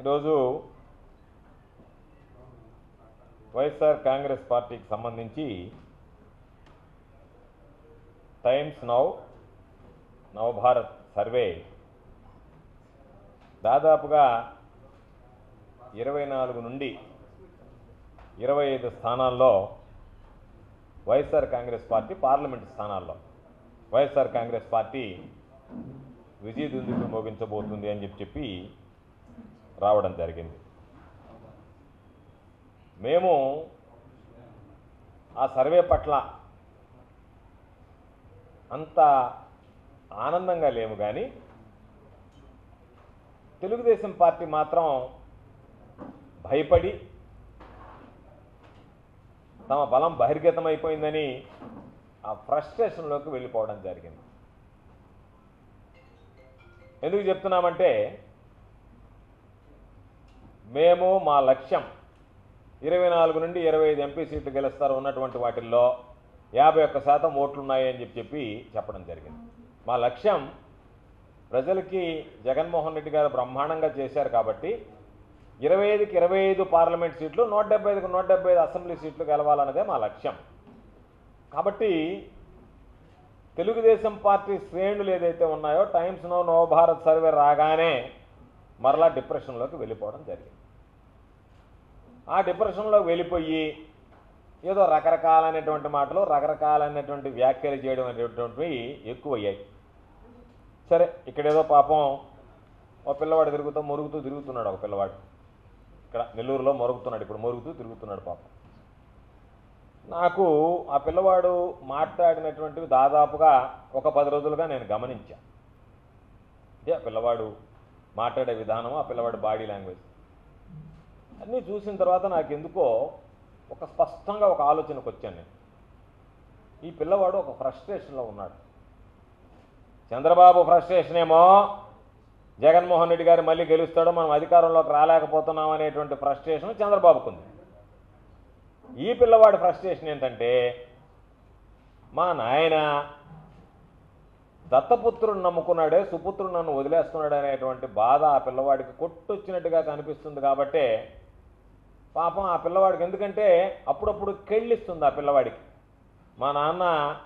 ఈరోజు వైఎస్ఆర్ కాంగ్రెస్ పార్టీకి సంబంధించి టైమ్స్ నౌ నవభారత్ సర్వే దాదాపుగా ఇరవై నాలుగు నుండి ఇరవై ఐదు స్థానాల్లో వైఎస్ఆర్ కాంగ్రెస్ పార్టీ పార్లమెంటు స్థానాల్లో వైఎస్ఆర్ కాంగ్రెస్ పార్టీ విజయ దుందుకు మోగించబోతుంది అని చెప్పి చెప్పి రావడం జరిగింది మేము ఆ సర్వే పట్ల అంత ఆనందంగా లేము కానీ తెలుగుదేశం పార్టీ మాత్రం భయపడి తమ బలం బహిర్గతమైపోయిందని ఆ ఫ్రస్ట్రేషన్లోకి వెళ్ళిపోవడం జరిగింది ఎందుకు చెప్తున్నామంటే మేము మా లక్ష్యం ఇరవై నాలుగు నుండి ఇరవై ఐదు ఎంపీ సీట్లు గెలుస్తారు ఉన్నటువంటి వాటిల్లో యాభై ఒక్క శాతం ఓట్లు ఉన్నాయి అని చెప్పి చెప్పి చెప్పడం జరిగింది మా లక్ష్యం ప్రజలకి జగన్మోహన్ రెడ్డి గారు బ్రహ్మాండంగా చేశారు కాబట్టి ఇరవై ఐదుకి ఇరవై ఐదు పార్లమెంట్ సీట్లు నూట డెబ్బై ఐదుకి నూట డెబ్బై ఐదు అసెంబ్లీ సీట్లు గెలవాలన్నదే మా లక్ష్యం కాబట్టి తెలుగుదేశం పార్టీ శ్రేణులు ఏదైతే ఉన్నాయో టైమ్స్ నో నవభారత్ సర్వే రాగానే మరలా డిప్రెషన్లోకి వెళ్ళిపోవడం జరిగింది ఆ డిప్రెషన్లోకి వెళ్ళిపోయి ఏదో రకరకాలైనటువంటి మాటలు రకరకాలైనటువంటి వ్యాఖ్యలు చేయడం అనేటువంటివి ఎక్కువయ్యాయి సరే ఇక్కడేదో పాపం ఒక పిల్లవాడు తిరుగుతూ మొరుగుతూ తిరుగుతున్నాడు ఒక పిల్లవాడు ఇక్కడ నెల్లూరులో మొరుగుతున్నాడు ఇప్పుడు మొరుగుతూ తిరుగుతున్నాడు పాపం నాకు ఆ పిల్లవాడు మాట్లాడినటువంటివి దాదాపుగా ఒక పది రోజులుగా నేను గమనించా అంటే ఆ పిల్లవాడు మాట్లాడే విధానం ఆ పిల్లవాడి బాడీ లాంగ్వేజ్ అన్నీ చూసిన తర్వాత నాకు ఎందుకో ఒక స్పష్టంగా ఒక ఆలోచనకు వచ్చాను నేను ఈ పిల్లవాడు ఒక ఫ్రస్ట్రేషన్లో ఉన్నాడు చంద్రబాబు ఫ్రస్ట్రేషన్ ఏమో జగన్మోహన్ రెడ్డి గారు మళ్ళీ గెలుస్తాడు మనం అధికారంలోకి రాలేకపోతున్నాం అనేటువంటి ఫ్రస్ట్రేషన్ చంద్రబాబుకు ఉంది ఈ పిల్లవాడి ఫ్రస్ట్రేషన్ ఏంటంటే మా నాయన దత్తపుత్రుడు నమ్ముకున్నాడే సుపుత్రుడు నన్ను వదిలేస్తున్నాడు అనేటువంటి బాధ ఆ పిల్లవాడికి కొట్టొచ్చినట్టుగా కనిపిస్తుంది కాబట్టే పాపం ఆ పిల్లవాడికి ఎందుకంటే అప్పుడప్పుడు కెళ్ళిస్తుంది ఆ పిల్లవాడికి మా నాన్న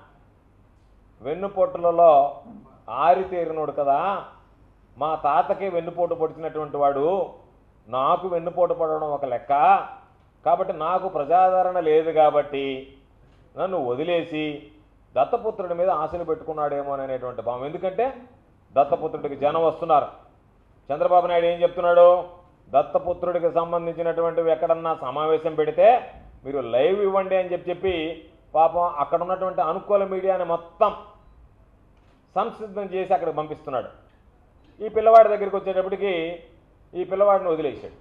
వెన్నుపోటులలో ఆరితేరినోడు కదా మా తాతకి వెన్నుపోటు పొడిచినటువంటి వాడు నాకు వెన్నుపోటు పడడం ఒక లెక్క కాబట్టి నాకు ప్రజాదరణ లేదు కాబట్టి నన్ను వదిలేసి దత్తపుత్రుడి మీద ఆశలు పెట్టుకున్నాడేమో అనేటువంటి భావం ఎందుకంటే దత్తపుత్రుడికి జనం వస్తున్నారు చంద్రబాబు నాయుడు ఏం చెప్తున్నాడు దత్తపుత్రుడికి సంబంధించినటువంటివి ఎక్కడన్నా సమావేశం పెడితే మీరు లైవ్ ఇవ్వండి అని చెప్పి చెప్పి పాపం అక్కడ ఉన్నటువంటి అనుకూల మీడియాని మొత్తం సంసిద్ధం చేసి అక్కడికి పంపిస్తున్నాడు ఈ పిల్లవాడి దగ్గరికి వచ్చేటప్పటికి ఈ పిల్లవాడిని వదిలేశాడు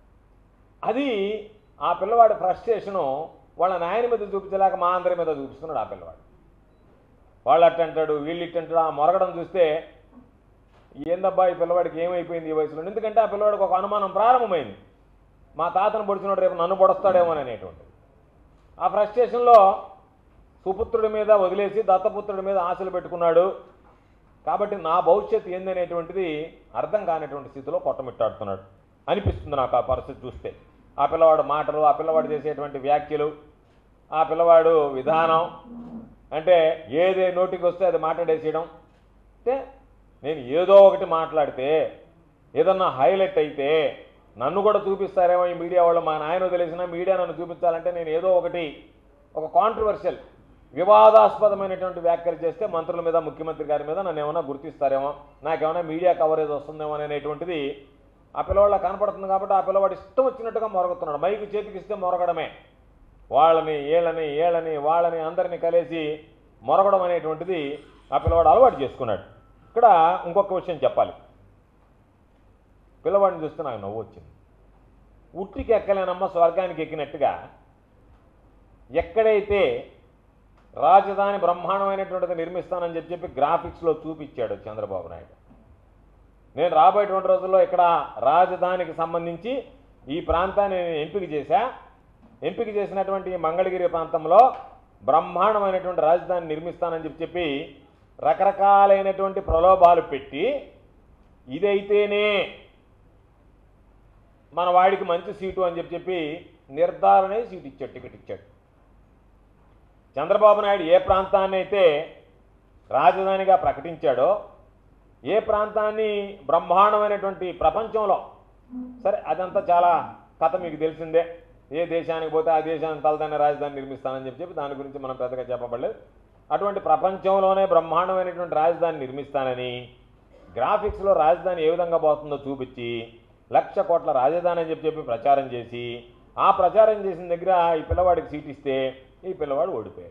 అది ఆ పిల్లవాడి ఫ్రస్ట్రేషను వాళ్ళ నాయన మీద చూపించలేక మా అందరి మీద చూపిస్తున్నాడు ఆ పిల్లవాడు వాళ్ళు అట్టంటాడు వీళ్ళు ఇట్టంటాడు ఆ మొరగడం చూస్తే ఏందబ్బా ఈ పిల్లవాడికి ఏమైపోయింది ఈ వయసులో ఎందుకంటే ఆ పిల్లవాడికి ఒక అనుమానం ప్రారంభమైంది మా తాతను పొడిచినోడు రేపు నన్ను పొడుస్తాడేమో అనేటువంటిది ఆ ఫ్రస్ట్రేషన్లో సుపుత్రుడి మీద వదిలేసి దత్తపుత్రుడి మీద ఆశలు పెట్టుకున్నాడు కాబట్టి నా భవిష్యత్తు ఏందనేటువంటిది అర్థం కానిటువంటి స్థితిలో కొట్టమిట్టాడుతున్నాడు అనిపిస్తుంది నాకు ఆ పరిస్థితి చూస్తే ఆ పిల్లవాడు మాటలు ఆ పిల్లవాడు చేసేటువంటి వ్యాఖ్యలు ఆ పిల్లవాడు విధానం అంటే ఏదే నోటికి వస్తే అది మాట్లాడేసేయడం అంటే నేను ఏదో ఒకటి మాట్లాడితే ఏదన్నా హైలైట్ అయితే నన్ను కూడా చూపిస్తారేమో ఈ మీడియా వాళ్ళు మా నాయన వదిలేసిన మీడియా నన్ను చూపించాలంటే నేను ఏదో ఒకటి ఒక కాంట్రవర్షియల్ వివాదాస్పదమైనటువంటి వ్యాఖ్యలు చేస్తే మంత్రుల మీద ముఖ్యమంత్రి గారి మీద నన్ను ఏమైనా గుర్తిస్తారేమో నాకేమైనా మీడియా కవరేజ్ వస్తుందేమో అనేటువంటిది ఆ పిల్లవాళ్ళ కనపడుతుంది కాబట్టి ఆ పిల్లవాడు ఇష్టం వచ్చినట్టుగా మొరగుతున్నాడు మైకు చేతికి ఇస్తే మొరగడమే వాళ్ళని ఏళ్ళని ఏళ్ళని వాళ్ళని అందరినీ కలిసి మొరగడం అనేటువంటిది ఆ పిల్లవాడు అలవాటు చేసుకున్నాడు ఇక్కడ ఇంకొక విషయం చెప్పాలి పిల్లవాడిని చూస్తే నాకు నవ్వు వచ్చింది ఉట్టికి ఎక్కలేనమ్మ స్వర్గానికి ఎక్కినట్టుగా ఎక్కడైతే రాజధాని బ్రహ్మాండమైనటువంటిది నిర్మిస్తానని చెప్పి చెప్పి గ్రాఫిక్స్లో చూపించాడు చంద్రబాబు నాయుడు నేను రాబోయేటువంటి రోజుల్లో ఇక్కడ రాజధానికి సంబంధించి ఈ ప్రాంతాన్ని నేను ఎంపిక చేశా ఎంపిక చేసినటువంటి ఈ మంగళగిరి ప్రాంతంలో బ్రహ్మాండమైనటువంటి రాజధాని నిర్మిస్తానని చెప్పి చెప్పి రకరకాలైనటువంటి ప్రలోభాలు పెట్టి ఇదైతేనే మన వాడికి మంచి సీటు అని చెప్పి చెప్పి నిర్ధారణే సీటు ఇచ్చాడు టికెట్ ఇచ్చాడు చంద్రబాబు నాయుడు ఏ ప్రాంతాన్ని అయితే రాజధానిగా ప్రకటించాడో ఏ ప్రాంతాన్ని బ్రహ్మాండమైనటువంటి ప్రపంచంలో సరే అదంతా చాలా కథ మీకు తెలిసిందే ఏ దేశానికి పోతే ఆ దేశానికి తలదైన రాజధాని నిర్మిస్తానని చెప్పి చెప్పి దాని గురించి మనం పెద్దగా చెప్పబడలేదు అటువంటి ప్రపంచంలోనే బ్రహ్మాండమైనటువంటి రాజధాని నిర్మిస్తానని గ్రాఫిక్స్లో రాజధాని ఏ విధంగా పోతుందో చూపించి లక్ష కోట్ల రాజధాని అని చెప్పి చెప్పి ప్రచారం చేసి ఆ ప్రచారం చేసిన దగ్గర ఈ పిల్లవాడికి సీట్ ఇస్తే ఈ పిల్లవాడు ఓడిపోయాడు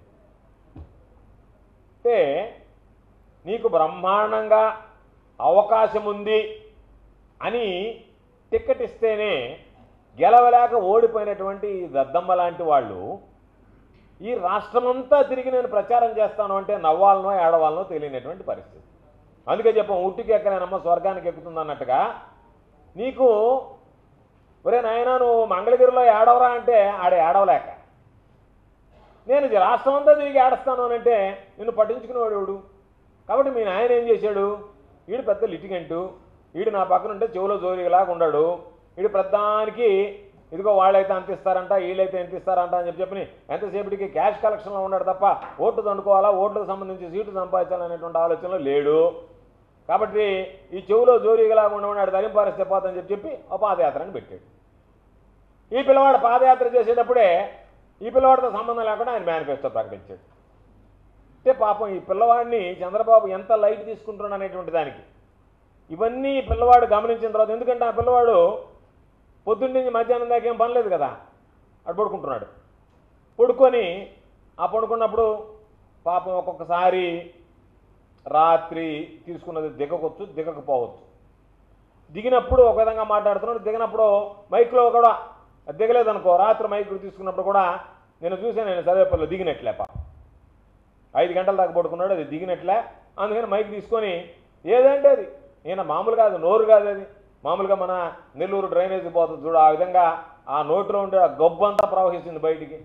అంటే నీకు బ్రహ్మాండంగా అవకాశం ఉంది అని టికెట్ ఇస్తేనే గెలవలేక ఓడిపోయినటువంటి ఈ దద్దమ్మ లాంటి వాళ్ళు ఈ రాష్ట్రమంతా తిరిగి నేను ప్రచారం చేస్తాను అంటే నవ్వాలనో ఏడవాలనో తెలియనటువంటి పరిస్థితి అందుకే చెప్పాం ఉట్టికి ఎక్కలేనమ్మ స్వర్గానికి ఎక్కుతుంది అన్నట్టుగా నీకు ఒరే నాయనా నువ్వు మంగళగిరిలో ఏడవరా అంటే ఆడ ఏడవలేక నేను ఇది రాష్ట్రం అంతా తిరిగి ఏడుస్తాను అని అంటే నిన్ను పట్టించుకునేవాడు ఎవడు కాబట్టి మీ నాయన ఏం చేశాడు వీడు పెద్ద లిటిగెంటు వీడు నా పక్కన ఉంటే చెవులో జోరిలాగా ఉన్నాడు వీడు ప్రధానికి ఇదిగో వాళ్ళైతే అంత ఇస్తారంట వీళ్ళైతే ఎంత ఇస్తారంట అని చెప్పి చెప్పి ఎంతసేపటికి క్యాష్ కలెక్షన్లో ఉన్నాడు తప్ప ఓట్లు దండుకోవాలా ఓట్లకు సంబంధించి సీటు సంపాదించాలనేటువంటి ఆలోచనలో లేడు కాబట్టి ఈ చెవులో జోరీగలాగా ఉండమన్నాడు తరింపారిస్తే పోతని చెప్పి చెప్పి ఒక పాదయాత్రని పెట్టాడు ఈ పిల్లవాడు పాదయాత్ర చేసేటప్పుడే ఈ పిల్లవాడితో సంబంధం లేకుండా ఆయన మేనిఫెస్టో ప్రకటించాడు అంటే పాపం ఈ పిల్లవాడిని చంద్రబాబు ఎంత లైట్ తీసుకుంటున్నాడు అనేటువంటి దానికి ఇవన్నీ ఈ పిల్లవాడు గమనించిన తర్వాత ఎందుకంటే ఆ పిల్లవాడు పొద్దున్న నుంచి మధ్యాహ్నం దాకా ఏం పనిలేదు కదా అటు పడుకుంటున్నాడు పడుకొని ఆ పడుకున్నప్పుడు పాపం ఒక్కొక్కసారి రాత్రి తీసుకున్నది దిగకొచ్చు దిగకపోవచ్చు దిగినప్పుడు ఒక విధంగా మాట్లాడుతున్నాడు దిగినప్పుడు మైక్లో కూడా అది దిగలేదనుకో రాత్రి మైక్ తీసుకున్నప్పుడు కూడా నేను చూసాను నేను చదివేపల్లి దిగినట్లే పాప ఐదు గంటల దాకా పడుకున్నాడు అది దిగినట్లే అందుకని మైక్ తీసుకొని ఏదంటే అది ఈయన మామూలు కాదు నోరు కాదు అది మామూలుగా మన నెల్లూరు డ్రైనేజ్ పోతుంది చూడు ఆ విధంగా ఆ నోట్లో ఉండే ఆ గొబ్బంతా ప్రవహిస్తుంది బయటికి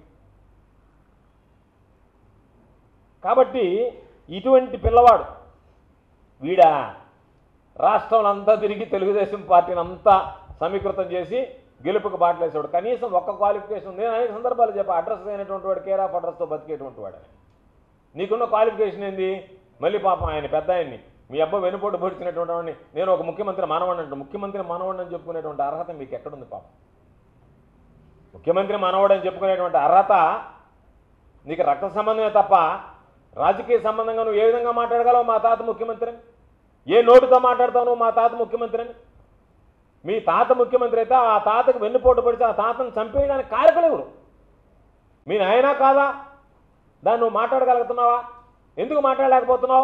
కాబట్టి ఇటువంటి పిల్లవాడు వీడా రాష్ట్రంలో అంతా తిరిగి తెలుగుదేశం పార్టీని అంతా సమీకృతం చేసి గెలుపుకు బాటలేసాడు కనీసం ఒక్క క్వాలిఫికేషన్ నేను అనేక సందర్భాలు చెప్పా అడ్రస్ అయినటువంటి వాడు కేర్ ఆఫ్ అడ్రస్తో బతికేటువంటి వాడు అని. నీకున్న క్వాలిఫికేషన్ ఏంది మళ్ళీ పాపం ఆయన పెద్ద ఆయన్ని మీ అబ్బాయి వెనుపోటు పొడిచినటువంటి వాడిని నేను ఒక ముఖ్యమంత్రి మనవడిని అంటే ముఖ్యమంత్రి మనవడిని అని చెప్పుకునేటువంటి అర్హత మీకు ఎక్కడుంది పాపం ముఖ్యమంత్రి మనవడు అని చెప్పుకునేటువంటి అర్హత నీకు రక్త సంబంధమే తప్ప రాజకీయ సంబంధంగా నువ్వు ఏ విధంగా మాట్లాడగలవు మా తాత ముఖ్యమంత్రి అని? ఏ నోటుతో మాట్లాడతావు నువ్వు మా తాత ముఖ్యమంత్రి అని మీ తాత ముఖ్యమంత్రి అయితే ఆ తాతకు వెన్నుపోటు పడితే ఆ తాతను చంపేయడానికి కారకులు ఎవరు మీ నాయనా కాదా దాన్ని నువ్వు మాట్లాడగలుగుతున్నావా ఎందుకు మాట్లాడలేకపోతున్నావు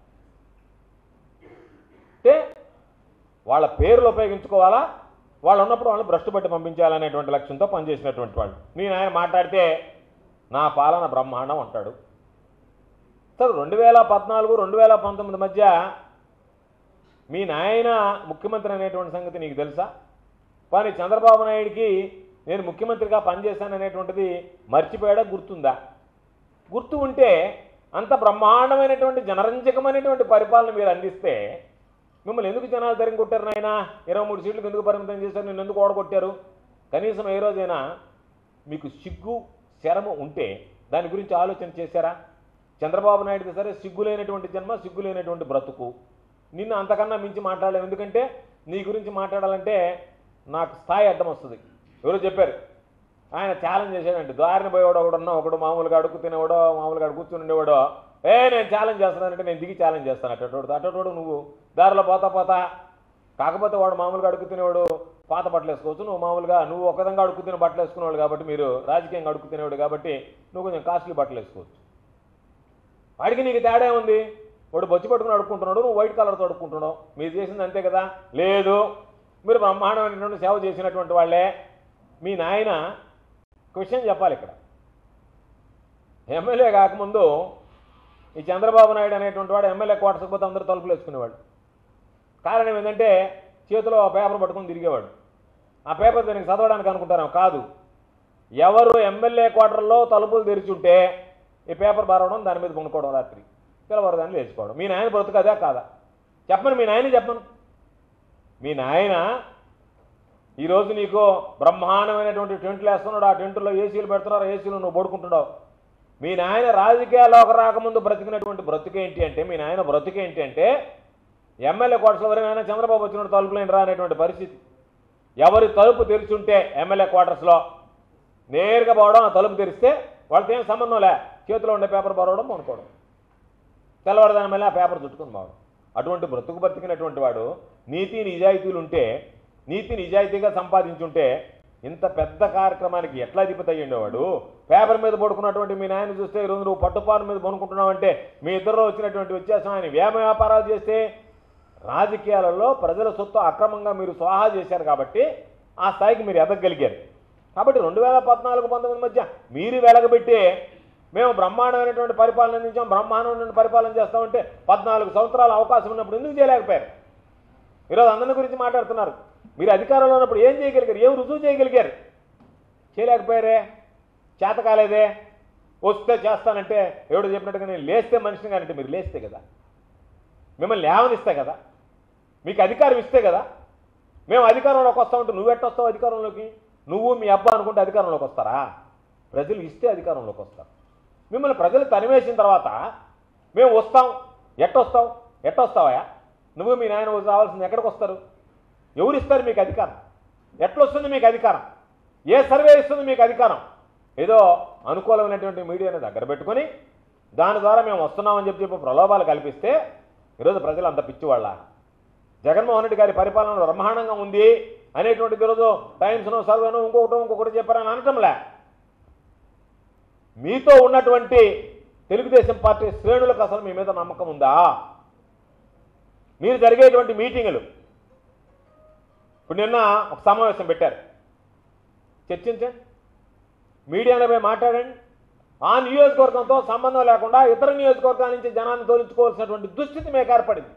అంటే వాళ్ళ పేర్లు ఉపయోగించుకోవాలా వాళ్ళు ఉన్నప్పుడు వాళ్ళని భ్రష్టు పట్టి పంపించాలనేటువంటి లక్ష్యంతో పనిచేసినటువంటి వాళ్ళు నేను ఆయన మాట్లాడితే నా పాలన బ్రహ్మాండం అంటాడు సరే రెండు వేల పద్నాలుగు రెండు వేల పంతొమ్మిది మధ్య మీ నాయన ముఖ్యమంత్రి అనేటువంటి సంగతి నీకు తెలుసా కానీ చంద్రబాబు నాయుడికి నేను ముఖ్యమంత్రిగా పనిచేశాను అనేటువంటిది మర్చిపోయాడా గుర్తుందా గుర్తు ఉంటే అంత బ్రహ్మాండమైనటువంటి జనరంజకమైనటువంటి పరిపాలన మీరు అందిస్తే మిమ్మల్ని ఎందుకు జనాలు తరిగి కొట్టారు నాయన ఇరవై మూడు సీట్లకు ఎందుకు పరిమితం చేశారు నిన్ను ఎందుకు ఓడగొట్టారు కనీసం ఏ రోజైనా మీకు సిగ్గు శరము ఉంటే దాని గురించి ఆలోచన చేశారా చంద్రబాబు నాయుడుకి సరే సిగ్గు లేనటువంటి జన్మ సిగ్గు లేనటువంటి బ్రతుకు నిన్ను అంతకన్నా మించి మాట్లాడలేము ఎందుకంటే నీ గురించి మాట్లాడాలంటే నాకు స్థాయి అడ్డం వస్తుంది ఎవరో చెప్పారు ఆయన ఛాలెంజ్ చేశాడంటే దారిని పోయేవాడు ఒకడున్నా ఒకడు మామూలుగా అడుగు తినేవాడో మామూలుగా అడుగు కూర్చుని ఉండేవాడో ఏ నేను ఛాలెంజ్ చేస్తున్నానంటే నేను దిగి ఛాలెంజ్ చేస్తాను అట్టోడు అట్టోడు నువ్వు దారిలో పోతా పోతా కాకపోతే వాడు మామూలుగా అడుగు తినేవాడు పాత బట్టలు వేసుకోవచ్చు నువ్వు మామూలుగా నువ్వు ఒక విధంగా అడుగు తినే బట్టలు వేసుకునేవాడు కాబట్టి మీరు రాజకీయంగా అడుగు తినేవాడు కాబట్టి నువ్వు కొంచెం కాస్ట్లీ బట్టలు వేసుకోవచ్చు వాడికి నీకు తేడా ఉంది వాడు బొచ్చి పట్టుకుని అడుక్కుంటున్నాడు నువ్వు వైట్ కలర్తో అడుక్కుంటున్నావు మీరు చేసింది అంతే కదా లేదు మీరు బ్రహ్మాండమైనటువంటి సేవ చేసినటువంటి వాళ్ళే మీ నాయన ఒక విషయం చెప్పాలి ఇక్కడ ఎమ్మెల్యే కాకముందు ఈ చంద్రబాబు నాయుడు అనేటువంటి వాడు ఎమ్మెల్యే క్వార్టర్స్కి పోతే అందరూ తలుపులు వేసుకునేవాడు కారణం ఏంటంటే చేతిలో ఆ పేపర్ పట్టుకొని తిరిగేవాడు ఆ పేపర్ దీనికి చదవడానికి అనుకుంటారేమో కాదు ఎవరు ఎమ్మెల్యే క్వార్టర్లో తలుపులు తెరిచుంటే ఈ పేపర్ బారవడం దాని మీద కొనుక్కోవడం రాత్రి తెల్లవారుదాన్ని లేచిపోవడం మీ నాయన బ్రతుకు అదే కాదా చెప్పను మీ నాయన చెప్పను మీ నాయన ఈరోజు నీకు బ్రహ్మాండమైనటువంటి టెంట్లు వేస్తున్నాడు ఆ టెంట్లో ఏసీలు పెడుతున్నారు ఆ ఏసీలు నువ్వు పడుకుంటున్నావు మీ నాయన రాజకీయాల్లోకి రాకముందు బ్రతికినటువంటి బ్రతుకేంటి అంటే మీ నాయన బ్రతుకేంటి అంటే ఎమ్మెల్యే క్వార్టర్స్ ఎవరైనా చంద్రబాబు వచ్చినప్పుడు తలుపులేని రా అనేటువంటి పరిస్థితి ఎవరి తలుపు తెరిచుంటే ఎమ్మెల్యే క్వార్టర్స్లో నేరుగా పోవడం ఆ తలుపు తెరిస్తే వాళ్ళతో ఏం సంబంధం లే చేతిలో ఉండే పేపర్ బరవడం అనుకోవడం తెల్లవారుదాని మళ్ళీ ఆ పేపర్ చుట్టుకుని పోవడం అటువంటి బ్రతుకు బ్రతికినటువంటి వాడు నీతి నిజాయితీలు ఉంటే నీతి నిజాయితీగా సంపాదించుంటే ఇంత పెద్ద కార్యక్రమానికి ఎట్లా అధిపతి అయ్యిండేవాడు పేపర్ మీద పడుకున్నటువంటి మీ నాయన చూస్తే ఈరోజు నువ్వు పట్టుపాను మీద పనుకుంటున్నావంటే మీ ఇద్దరిలో వచ్చినటువంటి వ్యత్యాసం ఆయన వ్యామ వ్యాపారాలు చేస్తే రాజకీయాలలో ప్రజల సొత్తు అక్రమంగా మీరు స్వాహా చేశారు కాబట్టి ఆ స్థాయికి మీరు ఎదగగలిగారు కాబట్టి రెండు వేల పద్నాలుగు పంతొమ్మిది మధ్య మీరు వెలగబెట్టి మేము బ్రహ్మాండమైనటువంటి పరిపాలన అందించాం బ్రహ్మాండమైన పరిపాలన చేస్తామంటే పద్నాలుగు సంవత్సరాల అవకాశం ఉన్నప్పుడు ఎందుకు చేయలేకపోయారు ఈరోజు అందరి గురించి మాట్లాడుతున్నారు మీరు అధికారంలో ఉన్నప్పుడు ఏం చేయగలిగారు ఏం రుజువు చేయగలిగారు చేయలేకపోయారే చేత కాలేదే వస్తే చేస్తానంటే ఎవడు చెప్పినట్టుగా నేను లేస్తే మనిషిని కానంటే మీరు లేస్తే కదా మిమ్మల్ని లేవనిస్తే కదా మీకు అధికారం ఇస్తే కదా మేము అధికారంలోకి వస్తామంటే నువ్వు ఎట్టొస్తావు అధికారంలోకి నువ్వు మీ అబ్బా అనుకుంటే అధికారంలోకి వస్తారా ప్రజలు ఇస్తే అధికారంలోకి వస్తారు మిమ్మల్ని ప్రజలు తనివేసిన తర్వాత మేము వస్తాం ఎట్టొస్తాం ఎట్టొస్తావా నువ్వు మీ నాయన రావాల్సింది ఎక్కడికి వస్తారు ఎవరు ఇస్తారు మీకు అధికారం ఎట్లొస్తుంది మీకు అధికారం ఏ సర్వే ఇస్తుంది మీకు అధికారం ఏదో అనుకూలమైనటువంటి మీడియాని దగ్గర పెట్టుకొని దాని ద్వారా మేము వస్తున్నామని చెప్పి చెప్పి ప్రలోభాలు కల్పిస్తే ఈరోజు ప్రజలు అంత పిచ్చివాళ్ళ జగన్మోహన్ రెడ్డి గారి పరిపాలన బ్రహ్మాండంగా ఉంది అనేటువంటిది ఈరోజు టైమ్స్ను సర్వేను ఇంకొకటి ఇంకొకటి చెప్పారని అనటంలే మీతో ఉన్నటువంటి తెలుగుదేశం పార్టీ శ్రేణులకు అసలు మీ మీద నమ్మకం ఉందా మీరు జరిగేటువంటి మీటింగులు ఇప్పుడు నిన్న ఒక సమావేశం పెట్టారు చర్చించండి మీడియాలో పోయి మాట్లాడండి ఆ నియోజకవర్గంతో సంబంధం లేకుండా ఇతర నియోజకవర్గాల నుంచి జనాన్ని తోలించుకోవాల్సినటువంటి దుస్థితి మీకు ఏర్పడింది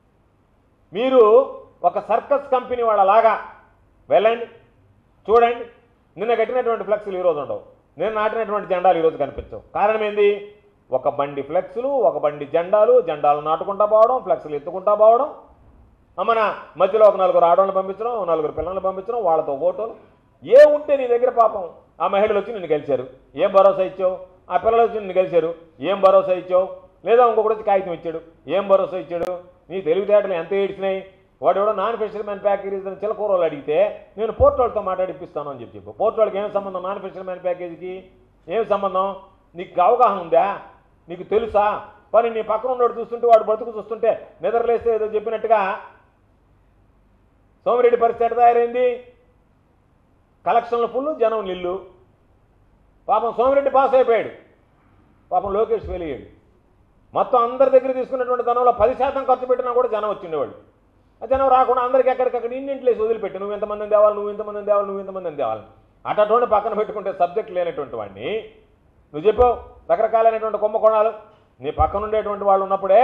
మీరు ఒక సర్కస్ కంపెనీ వాళ్ళలాగా వెళ్ళండి చూడండి నిన్న కట్టినటువంటి ఫ్లెక్స్లు ఈరోజు ఉండవు నిన్న నాటినటువంటి జెండాలు ఈరోజు కనిపించవు కారణం ఏంది ఒక బండి ఫ్లెక్స్లు ఒక బండి జెండాలు జెండాలు నాటుకుంటా పోవడం ఫ్లెక్స్లు ఎత్తుకుంటా పోవడం మన మధ్యలో ఒక నలుగురు ఆడవాళ్ళని పంపించడం ఓ నలుగురు పిల్లల్ని పంపించడం వాళ్ళతో ఫోటోలు ఏ ఉంటే నీ దగ్గర పాపం ఆ మహిళలు వచ్చి నిన్ను గెలిచారు ఏం భరోసా ఇచ్చావు ఆ పిల్లలు వచ్చి నిన్ను గెలిచారు ఏం భరోసా ఇచ్చావు లేదా ఇంకొకటి వచ్చి కాగితం ఇచ్చాడు ఏం భరోసా ఇచ్చాడు నీ తెలివితేటలు ఎంత ఏడ్చినాయి వాడు ఎవడో నాన్ ఫిషర్మెన్ ప్యాకేజీస్ అని చిలకూరలు అడిగితే నేను పోర్ట్ వాళ్ళతో మాట్లాడిపిస్తాను అని చెప్పి చెప్పు పోర్ట్ వాళ్ళకి ఏం సంబంధం నాన్ ఫిషర్మెన్ ప్యాకేజీకి ఏం సంబంధం నీకు అవగాహన ఉందా నీకు తెలుసా పని నీ పక్కన ఉన్నవాడు చూస్తుంటే వాడు బతుకు చూస్తుంటే నిద్రలేస్తే ఏదో చెప్పినట్టుగా సోమిరెడ్డి పరిస్థితి ఎట్ట తయారైంది కలెక్షన్లు ఫుల్ జనం నిల్లు పాపం సోమిరెడ్డి పాస్ అయిపోయాడు పాపం లోకేష్ ఫెయిల్ అయ్యాడు మొత్తం అందరి దగ్గర తీసుకున్నటువంటి ధనంలో పది శాతం ఖర్చు పెట్టినా కూడా జనం వచ్చిండేవాడు ఆ జనం రాకుండా అందరికి ఎక్కడికక్కడ ఇన్నింట్లేసి వదిలిపెట్టి నువ్వు ఎంతమందిని తేవాలి నువ్వు ఇంతమందిని తేవాలి నువ్వు ఇంతమందిని తేవాలి అటువంటి పక్కన పెట్టుకుంటే సబ్జెక్ట్ లేనటువంటి వాడిని నువ్వు చెప్పావు రకరకాలైనటువంటి కుంభకోణాలు నీ పక్కన ఉండేటువంటి వాళ్ళు ఉన్నప్పుడే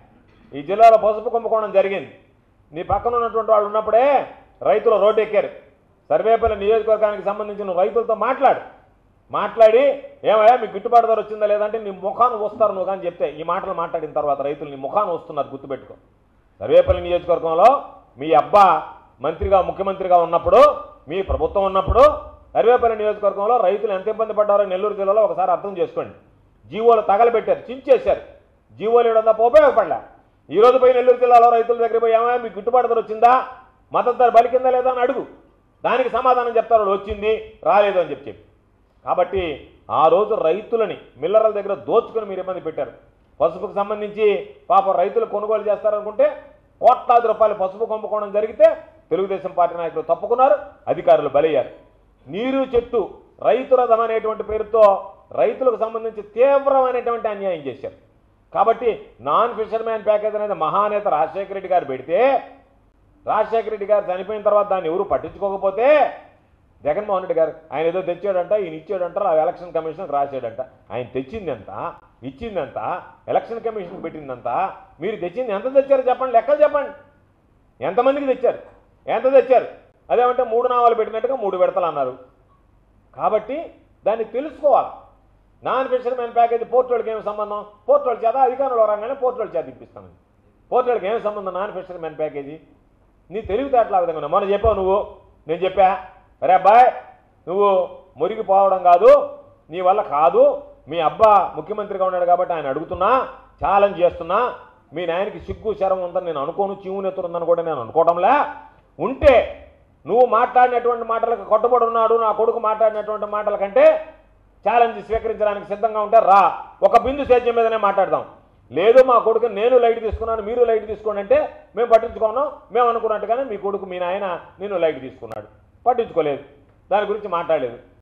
ఈ జిల్లాలో పసుపు కుంభకోణం జరిగింది నీ పక్కన ఉన్నటువంటి వాళ్ళు ఉన్నప్పుడే రైతులు రోడ్డు ఎక్కారు సర్వేపల్లి నియోజకవర్గానికి సంబంధించి నువ్వు రైతులతో మాట్లాడు మాట్లాడి ఏమయ్యా మీకు గిట్టుబాటు ధర వచ్చిందా లేదంటే నీ ముఖాన్ని వస్తారు నువ్వు కానీ చెప్తే ఈ మాటలు మాట్లాడిన తర్వాత రైతులు నీ ముఖాన్ని వస్తున్నారు గుర్తుపెట్టుకో సర్వేపల్లి నియోజకవర్గంలో మీ అబ్బా మంత్రిగా ముఖ్యమంత్రిగా ఉన్నప్పుడు మీ ప్రభుత్వం ఉన్నప్పుడు సర్వేపల్లి నియోజకవర్గంలో రైతులు ఎంత ఇబ్బంది పడ్డారో నెల్లూరు జిల్లాలో ఒకసారి అర్థం చేసుకోండి జీవోలు తగలబెట్టారు చించేశారు జీవోలు ఇవ్వడం తప్ప ఉపయోగపడలే ఈ రోజు పోయి నెల్లూరు జిల్లాలో రైతుల దగ్గర పోయి ఏమైనా మీకు గిట్టుబాటు ధర వచ్చిందా మద్దతు ధర బలికిందా లేదా అని అడుగు దానికి సమాధానం చెప్తారు వాళ్ళు వచ్చింది రాలేదు అని చెప్పి చెప్పి కాబట్టి ఆ రోజు రైతులని మిల్లర్ల దగ్గర దోచుకొని మీరు ఇబ్బంది పెట్టారు పసుపుకు సంబంధించి పాపం రైతులు కొనుగోలు చేస్తారనుకుంటే కోట్లాది రూపాయలు పసుపు కుంభకోణం జరిగితే తెలుగుదేశం పార్టీ నాయకులు తప్పుకున్నారు అధికారులు బలయ్యారు నీరు చెట్టు రైతు రథం అనేటువంటి పేరుతో రైతులకు సంబంధించి తీవ్రమైనటువంటి అన్యాయం చేశారు కాబట్టి నాన్ ఫిషర్మ్యాన్ ప్యాకేజ్ అనేది మహానేత రాజశేఖర రెడ్డి గారు పెడితే రాజశేఖర రెడ్డి గారు చనిపోయిన తర్వాత దాన్ని ఎవరు పట్టించుకోకపోతే జగన్మోహన్ రెడ్డి గారు ఆయన ఏదో తెచ్చాడంట ఈయన ఇచ్చాడంట ఆ ఎలక్షన్ కమిషన్కి రాశాడంట ఆయన తెచ్చిందంత ఇచ్చిందంత ఎలక్షన్ కమిషన్కి పెట్టిందంత మీరు తెచ్చింది ఎంత తెచ్చారో చెప్పండి లెక్కలు చెప్పండి ఎంతమందికి తెచ్చారు ఎంత తెచ్చారు అదేమంటే మూడు నావాలు పెట్టినట్టుగా మూడు విడతలు అన్నారు కాబట్టి దాన్ని తెలుసుకోవాలి నాన్ ఫిషర్మెన్ ప్యాకేజ్ పోర్టోళ్ళకి ఏమి సంబంధం పోర్టోళ్ళ చేత అధికారంలో రాగానే పోర్టోళ్ళ చేత ఇప్పిస్తామని పోర్టోళ్ళకి ఏమి సంబంధం నాన్ ఫిషర్మెన్ ప్యాకేజీ నీ తెలివితేటలు ఆ విధంగా ఉన్నాయి. మొన్న చెప్పావు నువ్వు నేను చెప్పా అరే అబ్బాయి నువ్వు మురిగిపోవడం కాదు నీ వల్ల కాదు మీ అబ్బా ముఖ్యమంత్రిగా ఉన్నాడు కాబట్టి ఆయన అడుగుతున్నా ఛాలెంజ్ చేస్తున్నా మీ నాయనకి సిగ్గు శరం ఉందని నేను అనుకోను చీవునెత్తురు ఉందని కూడా నేను అనుకోవడంలే ఉంటే నువ్వు మాట్లాడినటువంటి మాటలకు కట్టుబడి ఉన్నాడు నా కొడుకు మాట్లాడినటువంటి మాటల కంటే ఛాలెంజ్ స్వీకరించడానికి సిద్ధంగా ఉంటే రా ఒక బిందు సేద్యం మీదనే మాట్లాడదాం లేదు మా కొడుకు నేను లైట్ తీసుకున్నాను మీరు లైట్ తీసుకోండి అంటే మేము పట్టించుకోను మేము అనుకున్నట్టుగానే మీ కొడుకు మీ నాయన నేను లైట్ తీసుకున్నాడు పట్టించుకోలేదు దాని గురించి మాట్లాడలేదు